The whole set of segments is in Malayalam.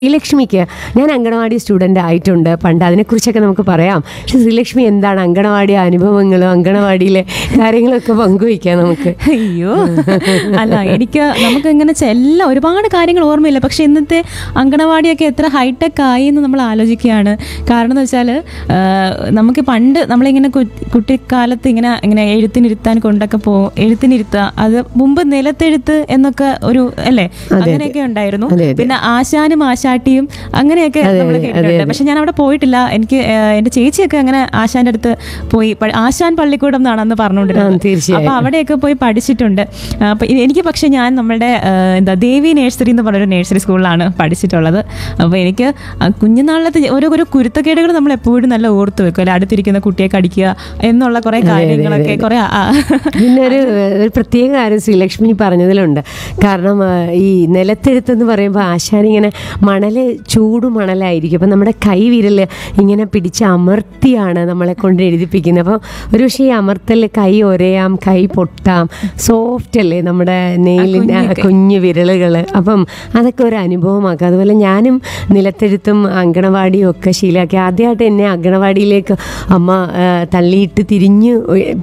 ശ്രീലക്ഷ്മിക്ക് ഞാൻ അങ്കണവാടി സ്റ്റുഡൻ്റ് ആയിട്ടുണ്ട് പണ്ട് അതിനെക്കുറിച്ചൊക്കെ നമുക്ക് പറയാം പക്ഷെ ശ്രീലക്ഷ്മി എന്താണ് അങ്കണവാടി അനുഭവങ്ങളും അങ്കണവാടിയിലെ കാര്യങ്ങളൊക്കെ പങ്കുവയ്ക്കാം നമുക്ക് അയ്യോ അല്ല എനിക്ക് നമുക്ക് എങ്ങനെ വെച്ചാൽ എല്ലാം ഒരുപാട് കാര്യങ്ങൾ ഓർമ്മയില്ല പക്ഷെ ഇന്നത്തെ അങ്കണവാടിയൊക്കെ എത്ര ഹൈടെക് ആയി എന്ന് നമ്മൾ ആലോചിക്കുകയാണ് കാരണം എന്ന് വെച്ചാൽ നമുക്ക് പണ്ട് നമ്മളിങ്ങനെ കു- കുട്ടിക്കാലത്ത് ഇങ്ങനെ ഇങ്ങനെ എഴുത്തിനിരുത്താൻ കൊണ്ടൊക്കെ പോകും എഴുത്തിനിരുത്തുക അത് മുമ്പ് നിലത്തെഴുത്ത് എന്നൊക്കെ ഒരു അല്ലേ അങ്ങനെയൊക്കെ ഉണ്ടായിരുന്നു അതെ, അതെ. പിന്നെ ആശാനും ആശാട്ടിയും അങ്ങനെയൊക്കെ നമ്മൾ കേട്ടിട്ടുണ്ട് പക്ഷെ ഞാൻ അവിടെ പോയിട്ടില്ല എനിക്ക് ഏഹ്, എൻ്റെ ചേച്ചിയൊക്കെ അങ്ങനെ ആശാന്റെ അടുത്ത് പോയി പ- ആശാൻ പള്ളിക്കൂടം എന്നാണ് അന്ന് ആ, പറഞ്ഞുകൊണ്ടിരുന്നത് തീർച്ചയായും. അപ്പൊ അവിടെയൊക്കെ പോയി പഠിച്ചിട്ടുണ്ട് ആ, അപ്പൊ ഇ- എനിക്ക് പക്ഷെ ഞാൻ നമ്മളുടെ ആ, എന്താ ദേവി നേഴ്സറി എന്ന് പറഞ്ഞൊരു നേഴ്സറി സ്കൂളിലാണ് പഠിച്ചിട്ടുള്ളത് അപ്പോൾ എനിക്ക് ആ കുഞ്ഞുനാളിലത്തെ ഓരോ ഓരോ കുരുത്തക്കേടുകൾ നമ്മൾ എപ്പോഴും നല്ല ഓർത്ത് വെക്കും അല്ലെ അടുത്തിരിക്കുന്ന കുട്ടിയെ കടിക്കുക എന്നുള്ള കുറെ കാര്യങ്ങളൊക്കെ കുറെ പിന്നെ ഒരു ഒരു പ്രത്യേക കാര്യം ശ്രീലക്ഷ്മി പറഞ്ഞതിലുണ്ട് കാരണം ആ, ഈ നിലത്തെഴുത്തെന്ന് പറയുമ്പോൾ ആശാനിങ്ങനെ മണല് ചൂട് മണലായിരിക്കും അപ്പം നമ്മുടെ കൈ വിരൽ ഇങ്ങനെ പിടിച്ച് അമർത്തിയാണ് നമ്മളെ കൊണ്ട് എഴുതിപ്പിക്കുന്നത് അപ്പോൾ ഒരു പക്ഷേ ഈ അമർത്തൽ കൈ ഒരയാം കൈ പൊട്ടാം സോഫ്റ്റ് അല്ലേ നമ്മുടെ നെയിലിൻ്റെ കുഞ്ഞു വിരലുകൾ അപ്പം അതൊക്കെ ഒരു അനുഭവമാക്കുക അതുപോലെ ഞാനും നിലത്തെഴുത്തും അങ്കണവാടിയും ഒക്കെ ശീലമാക്കി ആദ്യമായിട്ട് എന്നെ അങ്കണവാടിയിലേക്ക് അമ്മ ആ, തള്ളിയിട്ട് തിരിഞ്ഞ്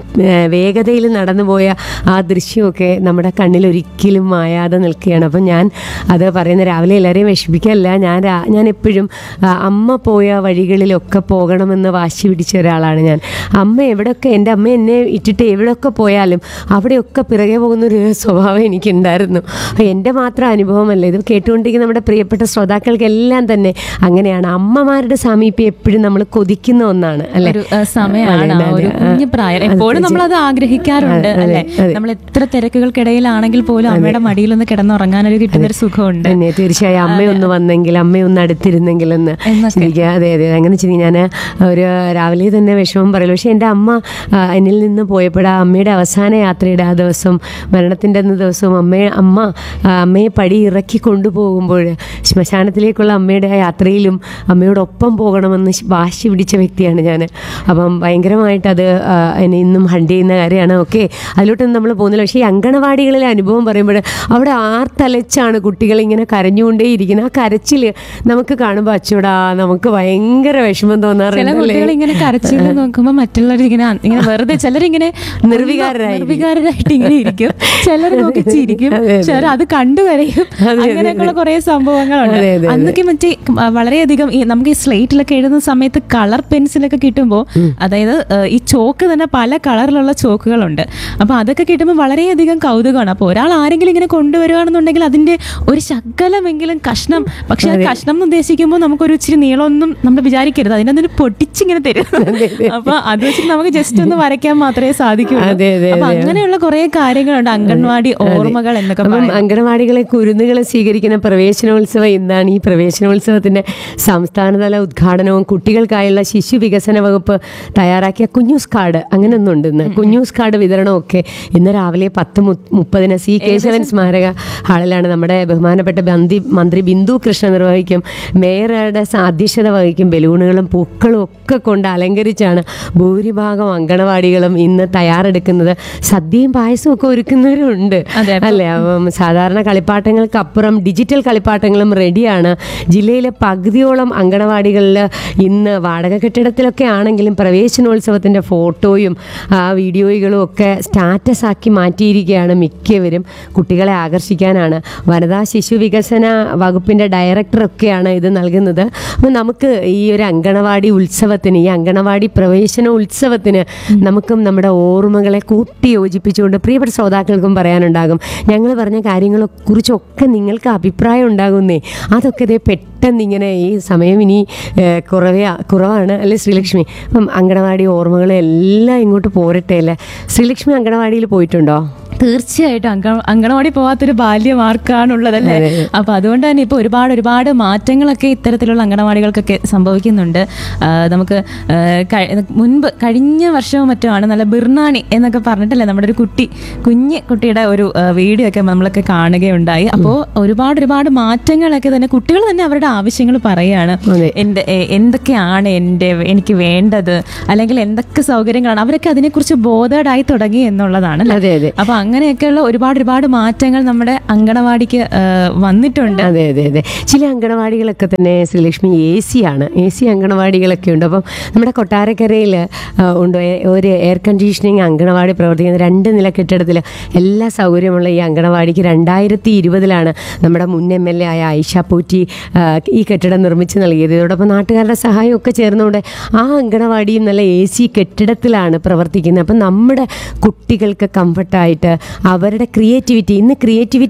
വേഗതയിൽ നടന്നു പോയ ആ ദൃശ്യമൊക്കെ നമ്മുടെ കണ്ണിൽ ഒരിക്കലും മായാതെ നിൽക്കുകയാണ് അപ്പം ഞാൻ അത് പറയുന്ന രാവിലെ എല്ലാവരെയും വിഷമിക്കല്ല ഞാൻ രാ- ഞാൻ എപ്പോഴും ആ, അമ്മ പോയ വഴികളിലൊക്കെ പോകണമെന്ന് വാശി പിടിച്ച ഒരാളാണ് ഞാൻ അമ്മ എവിടെയൊക്കെ എൻ്റെ അമ്മ എന്നെ ഇട്ടിട്ട് എവിടെയൊക്കെ പോയാലും അവിടെയൊക്കെ പിറകെ പോകുന്നൊരു സ്വഭാവം എനിക്കുണ്ടായിരുന്നു അപ്പോൾ എൻ്റെ മാത്രം അനുഭവമല്ല ഇത് കേട്ടുകൊണ്ടിരിക്കുന്ന നമ്മുടെ പ്രിയപ്പെട്ട ശ്രോതാക്കൾക്കെല്ലാം തന്നെ അങ്ങനെയാണ് അമ്മമാരുടെ സാമീപ്യം എപ്പോഴും നമ്മൾ കൊതിക്കുന്ന ഒന്നാണ് അല്ലേ ഒരു ആ, സമയമാണ് ആ ഒരു കുഞ്ഞു പ്രായം എപ്പോഴും നമ്മൾ അത് ആഗ്രഹിക്കാറുണ്ട് അല്ലെ നമ്മൾ എത്ര തിരക്കുകൾക്കിടയിലാണെങ്കിൽ പോലും അമ്മയുടെ മടിയിലൊന്ന് കിടന്നുറങ്ങാനൊരു കിട്ടുന്ന ഒരു സുഖമുണ്ട് തന്നെ തീർച്ചയായും അമ്മയൊന്ന് വന്നെങ്കിൽ അമ്മയൊന്ന് അടുത്തിരുന്നെങ്കിൽ എന്ന് എന്നൊക്കെ. ചിന്തിക്കുക അതെ അതെ അങ്ങനെ ചിന്തി ഞാൻ ഒരു രാവിലെ തന്നെ വിഷമം പറയലു പക്ഷെ എൻ്റെ അമ്മ ആ, എന്നിൽ നിന്ന് പോയപ്പോൾ ആ അമ്മയുടെ അവസാന യാത്രയുടെ ആ ദിവസം മരണത്തിൻ്റെ അന്ന് ദിവസം അമ്മയെ അമ്മ ആ, അമ്മയെ പടി ഇറക്കി കൊണ്ടുപോകുമ്പോൾ ശ്മശാനത്തിലേക്കുള്ള അമ്മയുടെ ആ യാത്രയിലും അമ്മയോടൊപ്പം പോകണമെന്ന് ശ് വാശി പിടിച്ച വ്യക്തിയാണ് ഞാൻ അപ്പം ഭയങ്കരമായിട്ട് അത് ആ, എന്നെ ഇന്നും ഹണ്ട് ചെയ്യുന്ന കാര്യമാണ് ഓക്കെ അതിലോട്ടൊന്നും നമ്മൾ പോകുന്നില്ല പക്ഷേ ഈ അങ്കണവാടികളിലെ അനുഭവം പറയുമ്പോൾ അവിടെ ആർത്തലച്ചാണ് കുട്ടികൾ ഇങ്ങനെ കരഞ്ഞുകൊണ്ടേയിരിക്കുന്നത് ആ കരച്ചിൽ നമുക്ക് കാണുമ്പോൾ അച്ചൂടാ നമുക്ക് ഭയങ്കര വിഷമം ചില തോന്നാറുണ്ട് അല്ലേ? കുട്ടികൾ ഇങ്ങനെ കരച്ചിൽ നോക്കുമ്പോൾ മറ്റുള്ളവർ ഇങ്ങനെ ഇങ്ങനെ വെറുതെ ചിലരിങ്ങനെ നിർവികാരരായിരിക്കും. നിർവികാരരായിട്ട് ഇങ്ങനെ ഇരിക്കും ചിലർ നോക്കി ചിരിക്കും അതെ, അതെ. ചിലർ അത് കണ്ടു കരയും അതെ, അതെ, അങ്ങനെയൊക്കെയുള്ള അതെ. കുറെ സംഭവങ്ങളുണ്ട് അതെ, അതെ, അതെ. അന്നൊക്കെ മറ്റേ ആ, വളരെയധികം ഈ നമുക്ക് ഈ സ്ലേറ്റിലൊക്കെ എഴുതുന്ന സമയത്ത് കളർ പെൻസിലൊക്കെ കിട്ടുമ്പോൾ അതായത് ആ, ഈ ചോക്ക് തന്നെ പല കളറിലുള്ള ചോക്കുകളുണ്ട് അപ്പൊ അതൊക്കെ കിട്ടുമ്പോൾ വളരെയധികം കൗതുകമാണ് അപ്പോൾ ഒരാൾ ആരെങ്കിലും ഇങ്ങനെ കൊണ്ടുവരികയാണെന്നുണ്ടെങ്കിൽ അതിന്റെ ഒരു ശകലമെങ്കിലും കഷ്ണം പക്ഷെ ആ കഷ്ണം എന്ന് ഉദ്ദേശിക്കുമ്പോൾ നമുക്കൊരു ഇച്ചിരി നീളമൊന്നും നമ്മൾ വിചാരിക്കരുത് അതിനൊന്നും പൊട്ടിച്ചിങ്ങനെ തരും അപ്പൊ അത് വെച്ചിട്ട് നമുക്ക് ജസ്റ്റ് ഒന്ന് വരയ്ക്കാൻ മാത്രമേ സാധിക്കുള്ളൂ അതെ, അതെ, അപ്പൊ അതെ. അങ്ങനെയുള്ള കുറെ കാര്യങ്ങളുണ്ട് അംഗൻവാടി ഓർമ്മകൾ എന്നൊക്കെ അപ്പം പറയും അങ്കണവാടികളെ കുരുന്നുകളെ സ്വീകരിക്കുന്ന പ്രവേശനോത്സവം ഇന്നാണ് ഈ പ്രവേശനോത്സവത്തിന്റെ സംസ്ഥാനതല ഉദ്ഘാടനവും കുട്ടികൾക്കായുള്ള ശിശു വികസന വകുപ്പ് തയ്യാറാക്കിയ കുഞ്ഞൂസ് കാർഡ് അങ്ങനെ ഒന്നുണ്ട് ഇന്ന് കുഞ്ഞൂസ് കാർഡ് വിതരണവും ഒക്കെ ഇന്ന് രാവിലെ പത്ത് മു- മുപ്പതിന് സി കേശവൻ സ്മാരക ഹാളിലാണ് നമ്മുടെ ബഹുമാനപ്പെട്ട മന്ത്രി മന്ത്രി ബിന്ദു കൃഷ്ണ നിർവഹിക്കും മേയറുടെ സ- അധ്യക്ഷത വഹിക്കും ബലൂണുകളും പൂക്കളും ഒക്കെ കൊണ്ട് അലങ്കരിച്ചാണ് ഭൂരിഭാഗം അങ്കണവാടികളും ഇന്ന് തയ്യാറെടുക്കുന്നത് സദ്യയും പായസവും ഒക്കെ ഒരുക്കുന്നവരുണ്ട് അതെ, അല്ലേ അപ്പം സാധാരണ കളിപ്പാട്ടങ്ങൾക്കപ്പുറം ഡിജിറ്റൽ കളിപ്പാട്ടങ്ങളും റെഡിയാണ് ജില്ലയിലെ പകുതിയോളം അങ്കണവാടികളിൽ ഇന്ന് വാടക കെട്ടിടത്തിലൊക്കെ ആണെങ്കിലും പ്രവേശനോത്സവത്തിൻ്റെ ഫോട്ടോയും ആ വീഡിയോകളും ഒക്കെ സ്റ്റാറ്റസ് ആക്കി മാറ്റിയിരിക്കുകയാണ് മിക്കവരും കുട്ടികളെ ആകർഷിക്കാനാണ് വനിതാ ശിശു വികസന വകുപ്പിൻ്റെ ഡയറക്ടറൊക്കെയാണ് ഇത് നൽകുന്നത് അപ്പം നമുക്ക് ഈ ഒരു അങ്കണവാടി ഉത്സവത്തിന് ഈ അങ്കണവാടി പ്രവേശന ഉത്സവത്തിന് നമുക്കും നമ്മുടെ ഓർമ്മകളെ കൂട്ടി യോജിപ്പിച്ചുകൊണ്ട് പ്രിയപ്പെട്ട ശ്രോതാക്കൾക്കും പറയാനുണ്ടാകും ഞങ്ങൾ പറഞ്ഞ കാര്യങ്ങളെ കുറിച്ചൊക്കെ നിങ്ങൾക്ക് അഭിപ്രായം ഉണ്ടാകുന്നേ അതൊക്കെ ഇതേ പെട്ടെന്ന് ഇങ്ങനെ ഈ സമയം ഇനി ഏഹ്, കുറവേ കുറവാണ് അല്ലേ ശ്രീലക്ഷ്മി അപ്പം അങ്കണവാടി ഓർമ്മകളും എല്ലാം ഇങ്ങോട്ട് പോരട്ടെ അല്ലേ ശ്രീലക്ഷ്മി അങ്കണവാടിയിൽ പോയിട്ടുണ്ടോ തീർച്ചയായിട്ടും അങ്ക അങ്കണവാടി പോവാത്തൊരു ബാല്യം ആർക്കാണുള്ളതല്ലേ അതെ, അതെ. അപ്പൊ അതുകൊണ്ട് തന്നെ ഇപ്പൊ ഒരുപാട് ഒരുപാട് മാറ്റങ്ങളൊക്കെ ഇത്തരത്തിലുള്ള അങ്കണവാടികൾക്കൊക്കെ സംഭവിക്കുന്നുണ്ട് ആ, നമുക്ക് ആ, കഴി- മുൻപ് കഴിഞ്ഞ വർഷവും മറ്റോ ആണ് നല്ല ബിർണാണി എന്നൊക്കെ പറഞ്ഞിട്ടല്ലേ നമ്മുടെ ഒരു കുട്ടി കുഞ്ഞ് കുട്ടിയുടെ ഒരു ആ, വീഡിയോ ഒക്കെ നമ്മളൊക്കെ കാണുകയുണ്ടായി അപ്പോൾ ഒരുപാട് ഒരുപാട് മാറ്റങ്ങളൊക്കെ തന്നെ കുട്ടികൾ തന്നെ അവരുടെ ആവശ്യങ്ങൾ പറയുകയാണ് അതെ. എൻ്റെ എ- എന്തൊക്കെയാണ് എൻ്റെ എനിക്ക് വേണ്ടത് അല്ലെങ്കിൽ എന്തൊക്കെ സൗകര്യങ്ങളാണ് അവരൊക്കെ അതിനെക്കുറിച്ച് ബോധേഡായി തുടങ്ങി എന്നുള്ളതാണ് അല്ലേ? അതെ അതെ അപ്പൊ അങ്ങനെയൊക്കെയുള്ള ഒരുപാട് ഒരുപാട് മാറ്റങ്ങൾ നമ്മുടെ അങ്കണവാടിക്ക് ആ, വന്നിട്ടുണ്ട് അതെ അതെ അതെ ചില അങ്കണവാടികളൊക്കെ തന്നെ ശ്രീലക്ഷ്മി എ സി ആണ് എ സി അങ്കണവാടികളൊക്കെ ഉണ്ട് അപ്പം നമ്മുടെ കൊട്ടാരക്കരയിൽ ഉണ്ട് എ- ഒരു എയർ കണ്ടീഷനിങ് അങ്കണവാടി പ്രവർത്തിക്കുന്ന രണ്ട് നില കെട്ടിടത്തിൽ എല്ലാ സൗകര്യമുള്ള ഈ അങ്കണവാടിക്ക് രണ്ടായിരത്തി ഇരുപതിലാണ് നമ്മുടെ മുൻ എം എൽ എ ആയ ഐഷ പൂറ്റി ആ, ഈ കെട്ടിടം നിർമ്മിച്ച് നൽകിയത് ഇതോടൊപ്പം നാട്ടുകാരുടെ സഹായം ഒക്കെ ചേർന്നുകൊണ്ട് ആ അങ്കണവാടിയും നല്ല എ സി കെട്ടിടത്തിലാണ് പ്രവർത്തിക്കുന്നത് അപ്പം നമ്മുടെ കുട്ടികൾക്ക് കംഫർട്ടായിട്ട് അവരുടെ ക്രിയേറ്റിവിറ്റി ഇന്ന് ക്രിയേറ്റിവിറ്റി